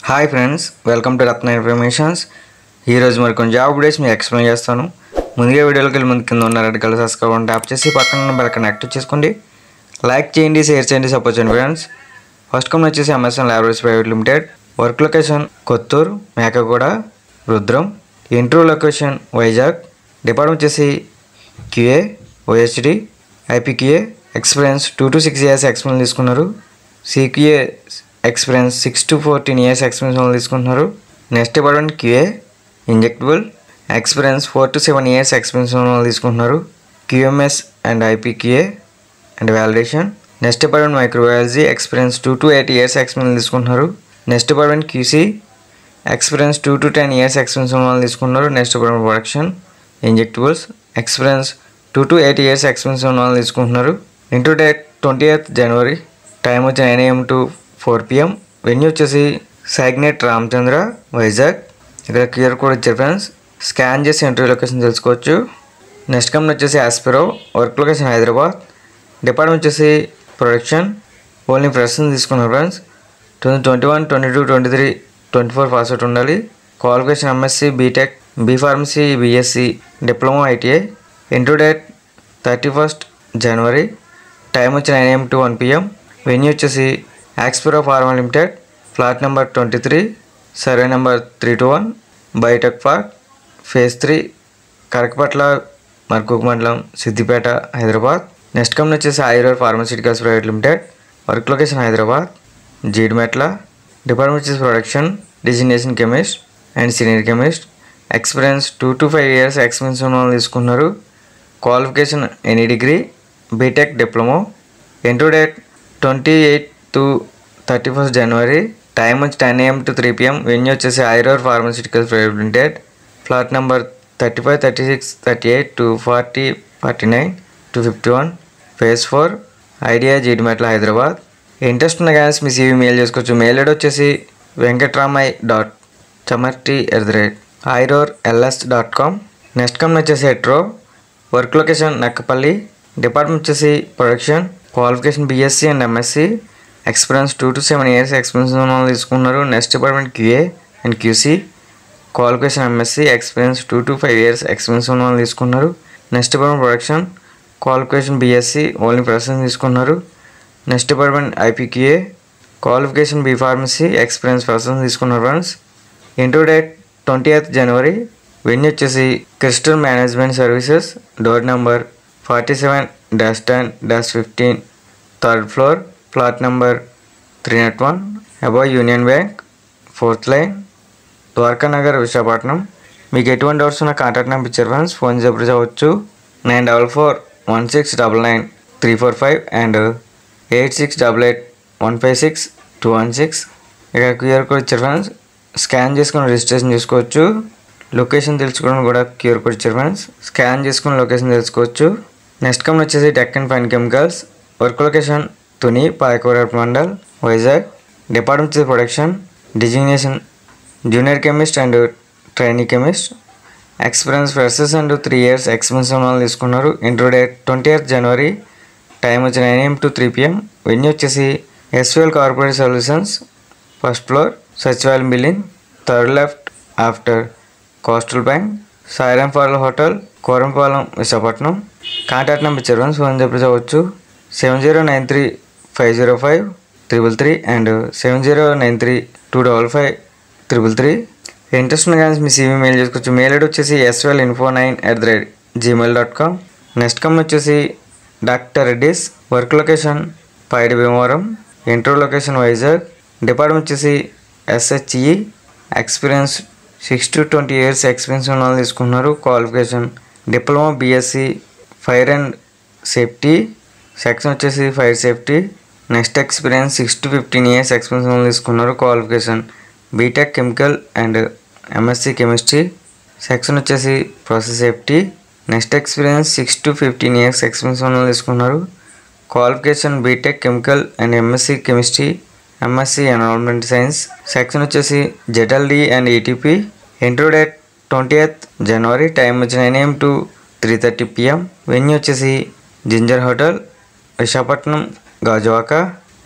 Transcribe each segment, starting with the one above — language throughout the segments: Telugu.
hi friends welcome to Ratna informations ఈరోజు మరి కొన్ని జాబ్ అప్డేట్స్ మీకు ఎక్స్ప్లెయిన్ చేస్తాను ముందుగా వీడియోలోకి వెళ్ళి ముందు కింద ఉన్న రెడ్ కలర్ సబ్స్క్రైబ్ అని ట్యాప్ చేసి పక్కన ఉన్న బెల్ యాక్టివ్ చేసుకోండి లైక్ చేయండి షేర్ చేయండి సపోర్ట్ చేయండి ఫ్రెండ్స్ ఫస్ట్ కంపెనీ వచ్చేసి Amazon laboratories private limited work location Kothuru Mekaguda Rudram interview location Vizag department వచ్చేసి QA OHD IPQA experience two to six years experience తీసుకున్నారు CQA experience six to fourteen years experience వాళ్ళు తీసుకుంటున్నారు next department QA injectable experience four to seven years experience వాళ్ళు తీసుకుంటున్నారు QMS and IPQA and validation next department microbiology experience two to eight years experience తీసుకుంటున్నారు next department QC experience two to ten years experience ఉన్న వాళ్ళు తీసుకున్నారు next department production injectables experience two to eight years experience ఉన్న వాళ్ళు తీసుకుంటున్నారు into date twenty eighth January time వచ్చి nine AM to four PM venue వచ్చేసి సైగ్నెట్ రామచంద్ర వైజాగ్ ఇక్కడ క్యూఆర్ కోడ్ ఇచ్చారు ఫ్రెండ్స్ స్కాన్ చేసి ఇంటర్వ్యూ లొకేషన్ తెలుసుకోవచ్చు నెక్స్ట్ కంపెనీ వచ్చేసి ఆస్పిరో వర్క్ లొకేషన్ హైదరాబాద్ డిపార్ట్మెంట్ వచ్చేసి ప్రొడక్షన్ ఓన్లీ ఫ్రెషన్ తీసుకున్నారు friends twenty twenty one twenty two twenty three twenty four pass out ఉండాలి qualification MSc BTech B pharmacy BSc diploma ITI into date thirty first January time వచ్చి nine AM to one PM venue వచ్చేసి Aspiro pharma limited flat number twenty three survey number three two one biotech park phase three Karakapatla Markook మండలం సిద్దిపేట హైదరాబాద్ నెక్స్ట్ కంపెనీ వచ్చేసి Ayurveda pharmaceuticals private limited work location Hyderabad Jeedimetla department వచ్చేసి production designation chemist and senior chemist experience two to five years experience ఉన్న వాళ్ళు తీసుకున్నారు qualification any degree BTech diploma into date twenty eight to thirty first January time వచ్చి ten AM to three PM venue వచ్చేసి Aurore pharmaceuticals private limited flat number thirty five thirty six thirty eight two forty forty nine two fifty one phase four IDA Jeedimetla Hyderabad interest ఉన్న గ్యాస్ మీ సీవీ మెయిల్ చేసుకోవచ్చు మెయిల్ ఐడి వచ్చేసి Venkatramay dot Chamarti at the rate Aurore LS dot com next company వచ్చేసి ఎట్రో వర్క్ లొకేషన్ నక్కపల్లి డిపార్ట్మెంట్ వచ్చేసి production qualification BSc and MSc experience two to seven years experience ఉన్న వాళ్ళు తీసుకున్నారు next department QA and QC qualification MSc experience two to five years experience ఉన్న వాళ్ళు తీసుకున్నారు next department production qualification BSc only production తీసుకున్నారు next department IPQA qualification B pharmacy experience person తీసుకున్నారు friends into date twenty eighth January venue వచ్చేసి crystal management services door number forty seven dash ten dash fifteen third floor plot number three nought one above Union Bank fourth line Dwaraka Nagar Visakhapatnam మీకు ఎటువంటి డౌట్స్ ఉన్న కాంటాక్ట్ నెంబర్ ఇచ్చారు ఫ్రెండ్స్ ఫోన్ చెప్పి చదవచ్చు nine double four one six double nine three four five and eight six double eight one five six two one six ఇక్కడ క్యూఆర్ కోడ్ ఇచ్చారు ఫ్రెండ్స్ స్కాన్ చేసుకుని రిజిస్ట్రేషన్ చేసుకోవచ్చు లొకేషన్ తెలుసుకోవడం కూడా క్యూఆర్ కోడ్ ఇచ్చారు ఫ్రెండ్స్ స్కాన్ చేసుకుని లొకేషన్ తెలుసుకోవచ్చు నెక్స్ట్ కంపెనీ వచ్చేసి tech and fine chemicals work location Tuni Payakura mandal Vizag department వచ్చేసి production designation junior chemist and trainee chemist experience freshers and three years experience ఉన్న వాళ్ళు తీసుకున్నారు inter date twenty eighth January time వచ్చి nine AM to three PM venue వచ్చేసి SVL corporate solutions first floor సచివాలయం building third left after coastal bank Sairam ఫార్ల hotel Korampalem Visakhapatnam contact number ఇచ్చారు ఫోన్ చెప్పి చదవచ్చు seven zero nine three five zero five triple three and seven zero nine three two double five triple three interest ఉన్న కానీ మీ సీవీ మెయిల్ చేసుకోవచ్చు మెయిల్ ఐడి వచ్చేసి SVL info nine at the rate Gmail dot com next company వచ్చేసి doctor Reddy's work location Paidi Bheemavaram interview location Vizag department వచ్చేసి SHE experience six to twenty years experience ఉన్న వాళ్ళు తీసుకున్నారు qualification diploma BSc fire and safety section వచ్చేసి fire safety next experience six to fifteen years experience వాళ్ళు తీసుకున్నారు qualification BTech chemical and MSc chemistry section వచ్చేసి process safety next experience six to fifteen years experience ఉన్న వాళ్ళు తీసుకున్నారు qualification BTech chemical and MSc chemistry MSc environment science section వచ్చేసి ZLD and ETP inter date twenty eighth January time వచ్చి nine AM to three thirty PM venue వచ్చేసి జింజర్ హోటల్ విశాఖపట్నం గాజువాక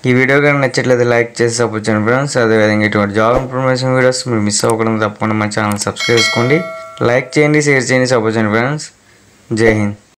ఈ వీడియో కానీ నచ్చట్లేదు లైక్ చేసి సపోర్ట్ చేయండి ఫ్రెండ్స్ అదేవిధంగా ఇటువంటి జాబ్ ఇన్ఫర్మేషన్ వీడియోస్ మీరు మిస్ అవ్వకుండా తప్పకుండా మా ఛానల్ సబ్స్క్రైబ్ చేసుకోండి లైక్ చేయండి షేర్ చేయండి సపోర్ట్ చేయండి ఫ్రెండ్స్ జై హింద్